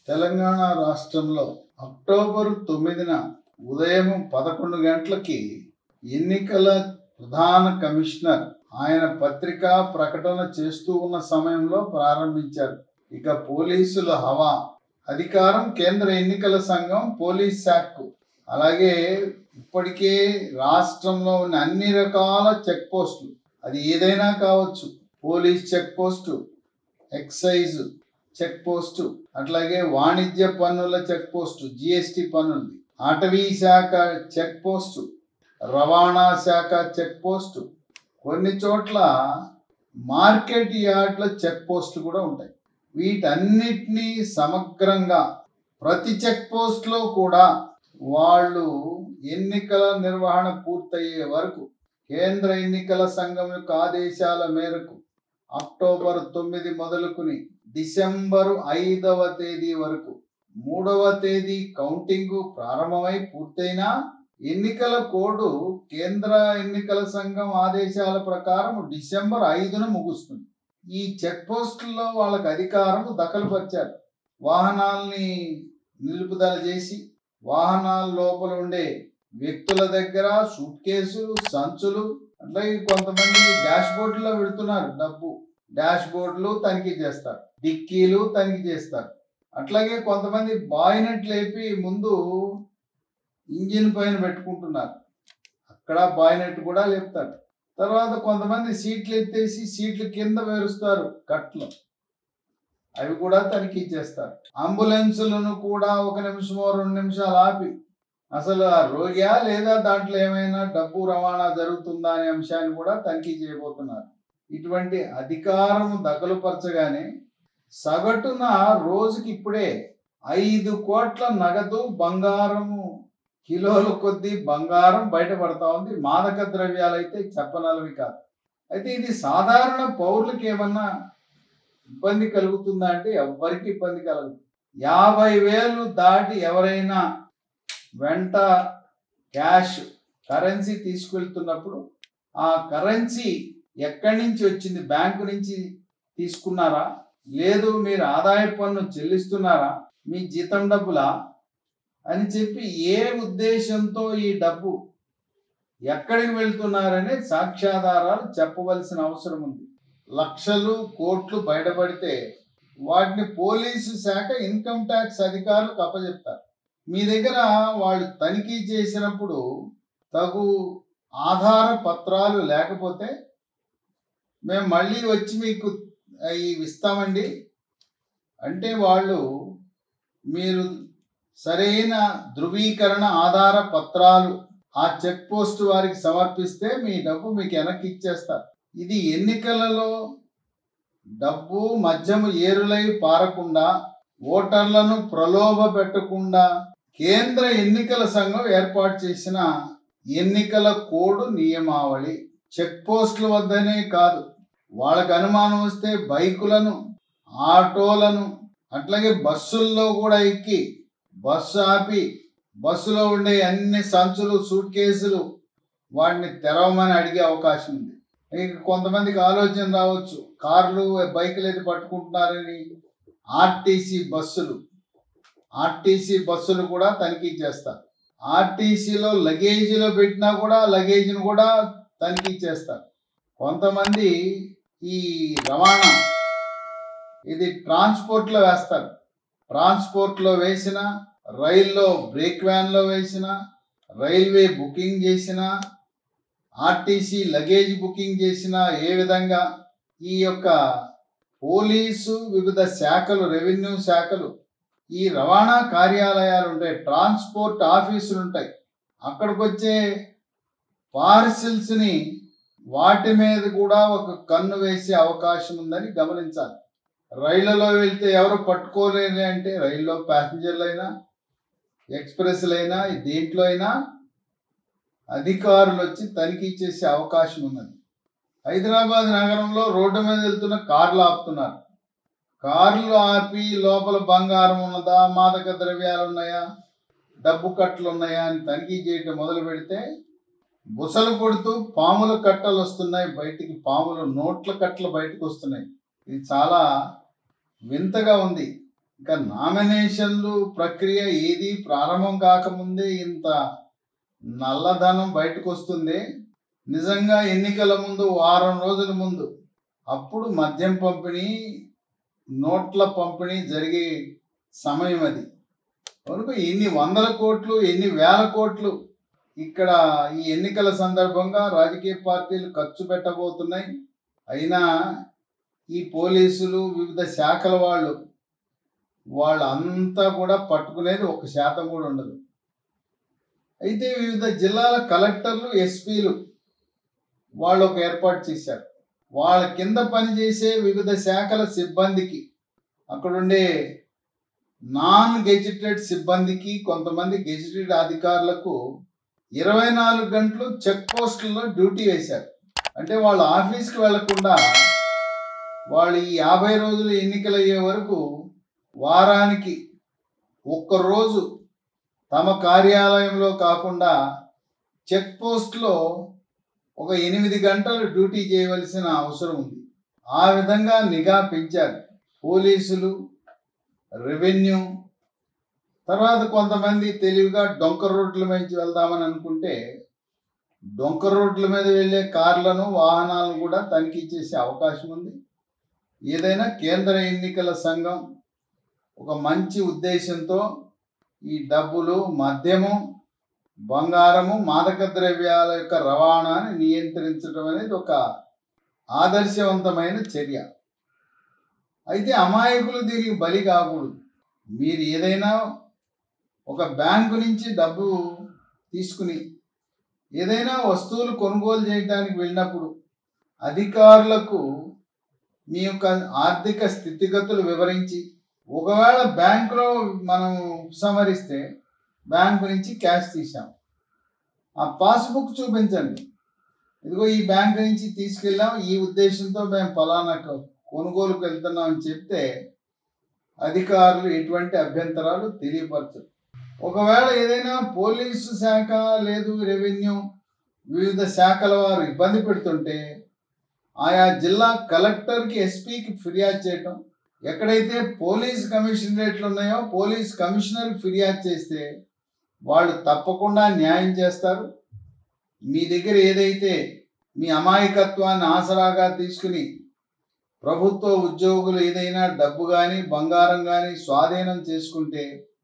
తెలంగాణ రాష్ట్రంలో అక్టోబర్ తొమ్మిదిన ఉదయం పదకొండు గంటలకి ఎన్నికల ప్రధాన కమిషనర్ ఆయన పత్రికా ప్రకటన చేస్తూ ఉన్న సమయంలో ప్రారంభించారు ఇక పోలీసుల హవా అధికారం కేంద్ర ఎన్నికల సంఘం పోలీస్ శాఖకు అలాగే ఇప్పటికే రాష్ట్రంలో ఉన్న అన్ని రకాల చెక్ పోస్టులు అది ఏదైనా కావచ్చు police check post excise check post అట్లాగే వాణిజ్య పన్నుల చెక్ పోస్టు జిఎస్టి పన్నులు అటవీ శాఖ చెక్ పోస్టు రవాణా శాఖ చెక్ పోస్టు కొన్ని చోట్ల మార్కెట్ యార్డ్ల చెక్ పోస్టులు కూడా ఉంటాయి వీటన్నిటినీ సమగ్రంగా ప్రతి చెక్ పోస్ట్లో కూడా వాళ్ళు ఎన్నికల నిర్వహణ పూర్తయ్యే వరకు కేంద్ర ఎన్నికల సంఘం యొక్క ఆదేశాల మేరకు అక్టోబర్ తొమ్మిది మొదలుకుని డిసెంబరు ఐదవ తేదీ వరకు మూడవ తేదీ కౌంటింగ్ ప్రారంభమై పూర్తయినా ఎన్నికల కోడ్ కేంద్ర ఎన్నికల సంఘం ఆదేశాల ప్రకారం డిసెంబర్ ఐదున ముగుస్తుంది ఈ చెక్ పోస్టుల్లో వాళ్ళకి అధికారం దఖలుపరిచారు వాహనాల్ని నిలుపుదల చేసి వాహనాల లోపల ఉండే వ్యక్తుల దగ్గర సూట్ కేసులు సంచులు అట్లాగే కొంతమంది డాష్ బోర్డులో పెడుతున్నారు డబ్బు డాష్ బోర్డులు తనిఖీ చేస్తారు డిక్కీలు తనిఖీ చేస్తారు అట్లాగే కొంతమంది బాయినట్ లేపి ముందు ఇంజిన్ పైన పెట్టుకుంటున్నారు అక్కడ బాయినట్ కూడా లేపుతారు తర్వాత కొంతమంది సీట్లు ఎత్తేసి సీట్లు కింద వేరుస్తారు కట్లు అవి కూడా తనిఖీ చేస్తారు అంబులెన్సులను కూడా ఒక నిమిషమో రెండు నిమిషాలు ఆపి అసలు ఆ రోగియా లేదా దాంట్లో ఏమైనా డబ్బు రవాణా జరుగుతుందా అనే అంశాన్ని కూడా తనిఖీ చేయబోతున్నారు ఇటువంటి అధికారం దఖలుపరచగానే సగటున రోజుకి ఇప్పుడే ఐదు కోట్ల నగదు బంగారము కిలోల కొద్దీ బంగారం బయటపడతా ఉంది మాదక ద్రవ్యాలు అయితే చెప్పనలవి కాదు అయితే ఇది సాధారణ పౌరులకి ఏమన్నా ఇబ్బంది కలుగుతుందా అంటే ఎవ్వరికి ఇబ్బంది కలగదు యాభై వేలు దాటి ఎవరైనా వెంట క్యాష్ కరెన్సీ తీసుకెళ్తున్నప్పుడు ఆ కరెన్సీ ఎక్కడి నుంచి వచ్చింది బ్యాంకు నుంచి తీసుకున్నారా లేదు మీరు ఆదాయ పన్ను చెల్లిస్తున్నారా మీ జీతం డబ్బులా అని చెప్పి ఏ ఉద్దేశంతో ఈ డబ్బు ఎక్కడికి వెళ్తున్నారనే సాక్ష్యాధారాలు చెప్పవలసిన అవసరం ఉంది లక్షలు కోట్లు బయటపడితే వాటిని పోలీసు శాఖ ఇన్కమ్ ట్యాక్స్ అధికారులకు అప్పచెప్తారు మీ దగ్గర వాళ్ళు తనిఖీ చేసినప్పుడు తగు ఆధార పత్రాలు లేకపోతే మేము మళ్ళీ వచ్చి మీకు ఇవి ఇస్తామండి అంటే వాళ్ళు మీరు సరైన ధృవీకరణ ఆధార పత్రాలు ఆ చెక్ పోస్ట్ వారికి సమర్పిస్తే మీ డబ్బు మీకు వెనక్కి ఇచ్చేస్తారు ఇది ఎన్నికలలో డబ్బు మద్యము ఏరులై పారకుండా ఓటర్లను ప్రలోభ పెట్టకుండా కేంద్ర ఎన్నికల సంఘం ఏర్పాటు చేసిన ఎన్నికల కోడ్ నియమావళి చెక్ పోస్టుల వద్దనే కాదు వాళ్ళకి అనుమానం వస్తే బైకులను ఆటోలను అట్లాగే బస్సుల్లో కూడా ఎక్కి బస్సు ఆపి బస్సులో ఉండే అన్ని సంచులు సూట్ కేసులు వాటిని తెరవమని అడిగే అవకాశం ఉంది ఇక కొంతమందికి ఆలోచన రావచ్చు కార్లు బైకులు అయితే పట్టుకుంటున్నారని ఆర్టీసీ బస్సులు ఆర్టీసీ బస్సులు కూడా తనిఖీ చేస్తారు ఆర్టీసీలో లగేజీలో పెట్టినా కూడా లగేజ్ను కూడా తనిఖీ చేస్తారు కొంతమంది ఈ రవాణా ఇది ట్రాన్స్పోర్ట్లో వేస్తారు ట్రాన్స్పోర్ట్లో వేసిన రైల్లో బ్రేక్ వ్యాన్లో వేసిన రైల్వే బుకింగ్ చేసిన ఆర్టీసీ లగేజ్ బుకింగ్ చేసిన ఏ విధంగా ఈ యొక్క పోలీసు వివిధ శాఖలు రెవెన్యూ శాఖలు ఈ రవాణా కార్యాలయాలు ఉంటాయి ట్రాన్స్పోర్ట్ ఆఫీసులు ఉంటాయి అక్కడికి వచ్చే పార్సిల్స్ని వాటి మీద కూడా ఒక కన్ను వేసే అవకాశం ఉందని గమనించాలి రైళ్లలో వెళ్తే ఎవరు పట్టుకోలేరు అంటే రైల్లో ప్యాసింజర్లు అయినా ఎక్స్ప్రెస్లు అయినా దేంట్లో అయినా అధికారులు వచ్చి తనిఖీ చేసే అవకాశం ఉన్నది హైదరాబాద్ నగరంలో రోడ్డు మీద వెళ్తున్న కార్లు ఆపుతున్నారు కార్లు ఆపి లోపల బంగారం ఉన్నదా మాదక ద్రవ్యాలు ఉన్నాయా డబ్బు కట్టలు ఉన్నాయా అని తనిఖీ చేయటం మొదలు పెడితే బుసలు కొడుతూ పాముల కట్టలు వస్తున్నాయి బయటికి పాములు నోట్ల కట్టలు బయటకు వస్తున్నాయి ఇది చాలా వింతగా ఉంది ఇంకా నామినేషన్లు ప్రక్రియ ఏది ప్రారంభం కాకముందే ఇంత నల్లధనం బయటకు వస్తుంది నిజంగా ఎన్నికల ముందు వారం రోజుల ముందు అప్పుడు మద్యం పంపిణీ నోట్ల పంపిణీ జరిగే సమయం అది కనుక ఎన్ని వందల కోట్లు ఎన్ని వేల కోట్లు ఇక్కడ ఈ ఎన్నికల సందర్భంగా రాజకీయ పార్టీలు ఖర్చు పెట్టబోతున్నాయి అయినా ఈ పోలీసులు వివిధ శాఖల వాళ్ళు వాళ్ళంతా కూడా పట్టుకునేది ఒక శాతం కూడా ఉండదు అయితే వివిధ జిల్లాల కలెక్టర్లు ఎస్పీలు వాళ్ళు ఒక ఏర్పాటు చేశారు వాళ్ళ కింద పనిచేసే వివిధ శాఖల సిబ్బందికి అక్కడుండే నాన్ గెజిటెడ్ సిబ్బందికి కొంతమంది గెజిటెడ్ అధికారులకు ఇరవై నాలుగు గంటలు చెక్ పోస్టుల్లో డ్యూటీ వేశారు అంటే వాళ్ళ ఆఫీస్కి వెళ్లకుండా వాళ్ళు ఈ యాభై రోజులు ఎన్నికలు అయ్యే వరకు వారానికి ఒక్కరోజు తమ కార్యాలయంలో కాకుండా చెక్ పోస్ట్లో ఒక ఎనిమిది గంటలు డ్యూటీ చేయవలసిన అవసరం ఉంది ఆ విధంగా నిఘా పెంచారు పోలీసులు రెవెన్యూ తర్వాత కొంతమంది తెలివిగా డొంక రోడ్ల మీద వెళ్దామని అనుకుంటే డొంక రోడ్ల మీద వెళ్ళే కార్లను వాహనాలను కూడా తనిఖీ చేసే అవకాశం ఉంది ఏదైనా కేంద్ర ఎన్నికల సంఘం ఒక మంచి ఉద్దేశంతో ఈ డబ్బులు మద్యము బంగారము మాదక ద్రవ్యాల యొక్క రవాణాని నియంత్రించడం అనేది ఒక ఆదర్శవంతమైన చర్య అయితే అమాయకులు దీనికి బలి కాకూడదు మీరు ఏదైనా ఒక బ్యాంకు నుంచి డబ్బు తీసుకుని ఏదైనా వస్తువులు కొనుగోలు చేయడానికి వెళ్ళినప్పుడు అధికారులకు మీ యొక్క ఆర్థిక స్థితిగతులు వివరించి ఒకవేళ బ్యాంకులో మనం ఉపసంహరిస్తే బ్యాంకు నుంచి క్యాష్ తీసాం ఆ పాస్బుక్ చూపించండి ఇదిగో ఈ బ్యాంక్ నుంచి తీసుకెళ్ళాం ఈ ఉద్దేశంతో మేము ఫలానా కొ- కొనుగోలుకు వెళ్తున్నాం అని చెప్తే అధికారులు ఎటువంటి అభ్యంతరాలు తెలియపరచరు ఒకవేళ ఏదైనా పోలీసు శాఖ లేదు రెవెన్యూ వివిధ శాఖల వారు ఇబ్బంది పెడుతుంటే ఆయా జిల్లా కలెక్టర్కి ఎస్పీకి ఫిర్యాదు చేయటం ఎక్కడైతే పోలీస్ కమిషనరేట్లు ఉన్నాయో పోలీస్ కమిషనర్కి ఫిర్యాదు చేస్తే వాళ్ళు తప్పకుండా న్యాయం చేస్తారు మీ దగ్గర ఏదైతే మీ అమాయకత్వాన్ని ఆసరాగా తీసుకుని ప్రభుత్వ ఉద్యోగులు ఏదైనా డబ్బు కానీ బంగారం కానీ స్వాధీనం చేసుకుంటే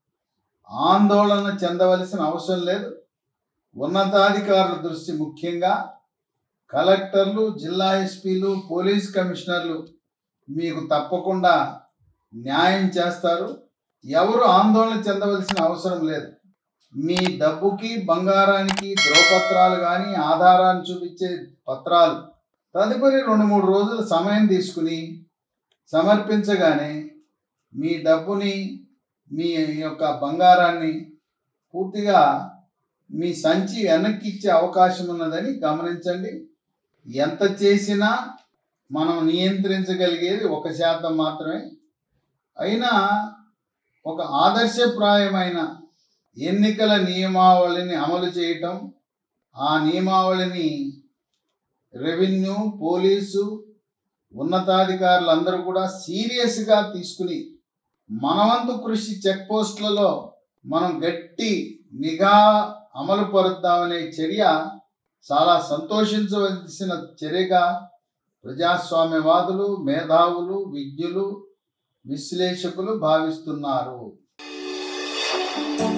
ఆందోళన చెందవలసిన అవసరం లేదు ఉన్నతాధికారుల దృష్టి ముఖ్యంగా కలెక్టర్లు జిల్లా ఎస్పీలు పోలీస్ కమిషనర్లు మీకు తప్పకుండా న్యాయం చేస్తారు ఎవరు ఆందోళన చెందవలసిన అవసరం లేదు మీ డబ్బుకి బంగారానికి ధ్రువపత్రాలు కానీ ఆధారాన్ని చూపించే పత్రాలు తదుపరి రెండు మూడు రోజుల సమయం తీసుకుని సమర్పించగానే మీ డబ్బుని మీ యొక్క బంగారాన్ని పూర్తిగా మీ సంచి వెనక్కి ఇచ్చే అవకాశం ఉన్నదని గమనించండి ఎంత చేసినా మనం నియంత్రించగలిగేది ఒక శాతం మాత్రమే అయినా ఒక ఆదర్శప్రాయమైన ఎన్నికల నియమావళిని అమలు చేయటం ఆ నియమావళిని రెవెన్యూ పోలీసు ఉన్నతాధికారులందరూ కూడా సీరియస్గా తీసుకుని మనవంతు కృషి చెక్ పోస్టులలో మనం గట్టి నిఘా అమలు పరుద్దామనే చర్య చాలా సంతోషించవలసిన చర్యగా ప్రజాస్వామ్యవాదులు మేధావులు విజ్ఞులు విశ్లేషకులు భావిస్తున్నారు